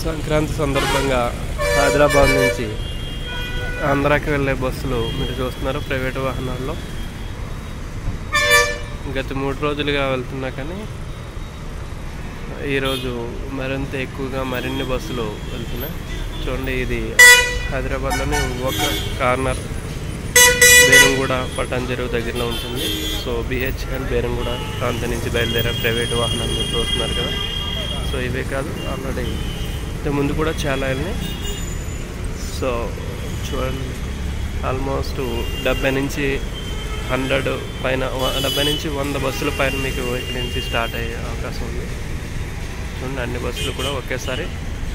సంక్రాంతి సందర్భంగా హైదరాబాద్ నుంచి ఆంధ్రాకి వెళ్ళే బస్సులు మీరు చూస్తున్నారు ప్రైవేట్ వాహనాల్లో గత మూడు రోజులుగా వెళ్తున్నా కానీ ఈరోజు మరింత ఎక్కువగా మరిన్ని బస్సులు వెళ్తున్నాయి చూడండి ఇది హైదరాబాద్లోని ఒక కార్నర్ బేరంగూడ పటాన్చెరువు దగ్గరలో ఉంటుంది సో బిహెచ్ఎల్ బేరంగూడ ప్రాంతం నుంచి బయలుదేరే ప్రైవేట్ వాహనాలు మీరు చూస్తున్నారు కదా సో ఇవే కాదు ఆల్రెడీ ఇంతకు ముందు కూడా చాలా వెళ్ళినాయి సో చూడండి ఆల్మోస్ట్ డెబ్బై నుంచి హండ్రెడ్ పైన వ- డెబ్బై నుంచి వంద బస్సుల పైన మీకు ఇక్కడి నుంచి స్టార్ట్ అయ్యే అవకాశం ఉంది చూడండి అన్ని బస్సులు కూడా ఒకేసారి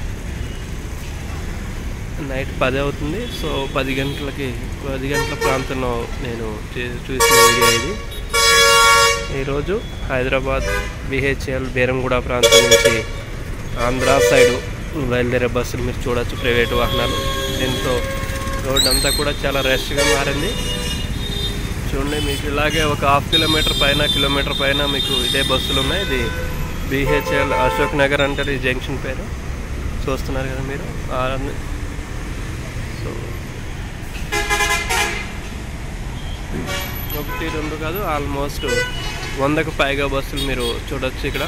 నైట్ పది అవుతుంది సో పది గంటలకి పది గంటల ప్రాంతంలో నేను చే- చూసిన వీడియో ఇది ఈరోజు హైదరాబాద్ బిహెచ్ఎల్ బేరంగూడ ప్రాంతం నుంచి ఆంధ్ర సైడ్ బయలుదేరే బస్సులు మీరు చూడొచ్చు ప్రైవేట్ వాహనాలు దీంతో రోడ్ అంతా కూడా చాలా రష్గా మారింది చూడండి మీకు ఇలాగే ఒక హాఫ్ కిలోమీటర్ పైన కిలోమీటర్ పైన మీకు ఇదే బస్సులు ఉన్నాయి ఇది బిహెచ్ఎల్ అశోక్ నగర్ అంటారు ఈ జంక్షన్ పేరు చూస్తున్నారు కదా మీరు ఆ సో ఒకటి రెండు కాదు ఆల్మోస్ట్ వందకు పైగా బస్సులు మీరు చూడొచ్చు ఇక్కడ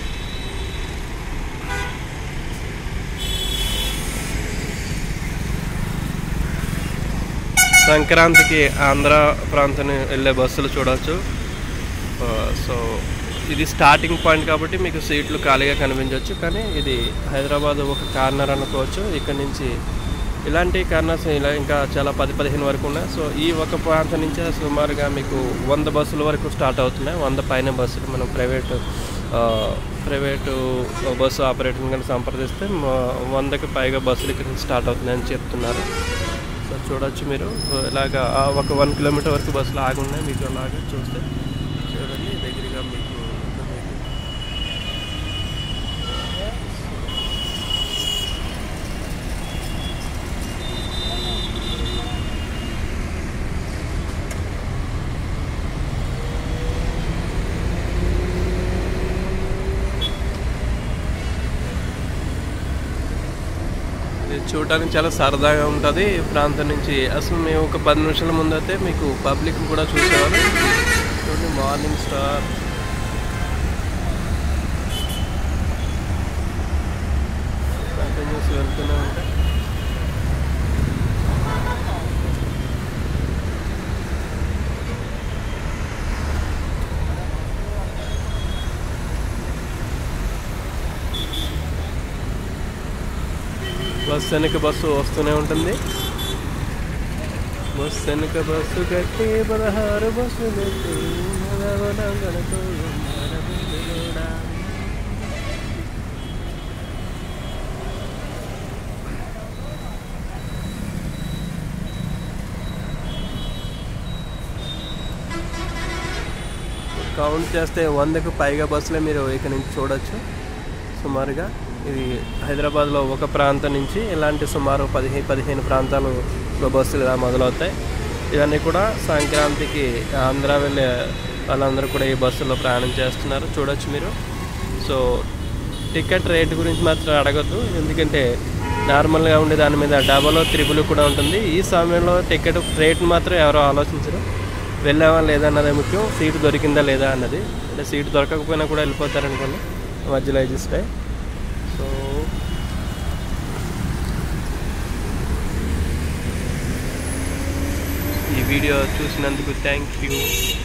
సంక్రాంతికి ఆంధ్ర ప్రాంతం వెళ్ళే బస్సులు చూడొచ్చు ఆ, సో ఇది స్టార్టింగ్ పాయింట్ కాబట్టి మీకు సీట్లు ఖాళీగా కనిపించవచ్చు కానీ ఇది హైదరాబాద్ ఒక కార్నర్ అనుకోవచ్చు ఇక్కడ నుంచి ఇలాంటి కార్నర్స్ ఇలా ఇంకా చాలా పది పదిహేను వరకు ఉన్నాయి సో ఈ ఒక ప్రాంతం నుంచే సుమారుగా మీకు వంద బస్సుల వరకు స్టార్ట్ అవుతున్నాయి వంద పైన బస్సులు మనం ప్రైవేటు ప్రైవేటు బస్సు ఆపరేటర్ని కానీ సంప్రదిస్తే మ- వందకి పైగా బస్సులు ఇక్కడ నుంచి స్టార్ట్ అవుతున్నాయని చెప్తున్నారు సో చూడొచ్చు మీరు సో ఇలాగా ఆ ఒక వన్ కిలోమీటర్ వరకు బస్సులు ఆగి ఉన్నాయి మీకు అలాగా చూస్తే చూడండి దగ్గరగా మీకు ఇది చూడడానికి చాలా సరదాగా ఉంటుంది ఈ ప్రాంతం నుంచి అసలు మేము ఒక పది నిమిషాల ముందు అయితే మీకు పబ్లిక్ కూడా చూసేవారు చూడండి మార్నింగ్ స్టార్ కంటిన్యూస్ వెళ్తూనే ఉంటాయి బస్సు వెనక బస్సు వస్తూనే ఉంటుంది బస్సు వెనక బస్సు కట్టి పదహారు బస్సు పెట్టి నడవడంగడతో నడవలేడా. కౌంట్ చేస్తే వందకు పైగా బస్సులే మీరు ఇక్కడ నుంచి చూడొచ్చు సుమారుగా ఇది హైదరాబాద్లో ఒక ప్రాంతం నుంచి ఇలాంటి సుమారు పదిహేను పదిహేను ప్రాంతాలలో బస్సులు ఇలా మొదలవుతాయి ఇవన్నీ కూడా సంక్రాంతికి ఆంధ్ర వెళ్ళే వాళ్ళందరూ కూడా ఈ బస్సులో ప్రయాణం చేస్తున్నారు చూడొచ్చు మీరు సో టికెట్ రేట్ గురించి మాత్రం అడగద్దు ఎందుకంటే నార్మల్గా ఉండే దాని మీద డబల్ త్రిబుల్ కూడా ఉంటుంది ఈ సమయంలో టికెట్ రేట్ మాత్రం ఎవరో ఆలోచించరు వెళ్ళామా లేదా అన్నదే ముఖ్యం సీటు దొరికిందా లేదా అన్నది అంటే సీటు దొరకకపోయినా కూడా వెళ్ళిపోతారనుకోండి మధ్యలో అడ్జస్ట్ అయ్యి సో ఈ వీడియో చూసినందుకు థ్యాంక్ యూ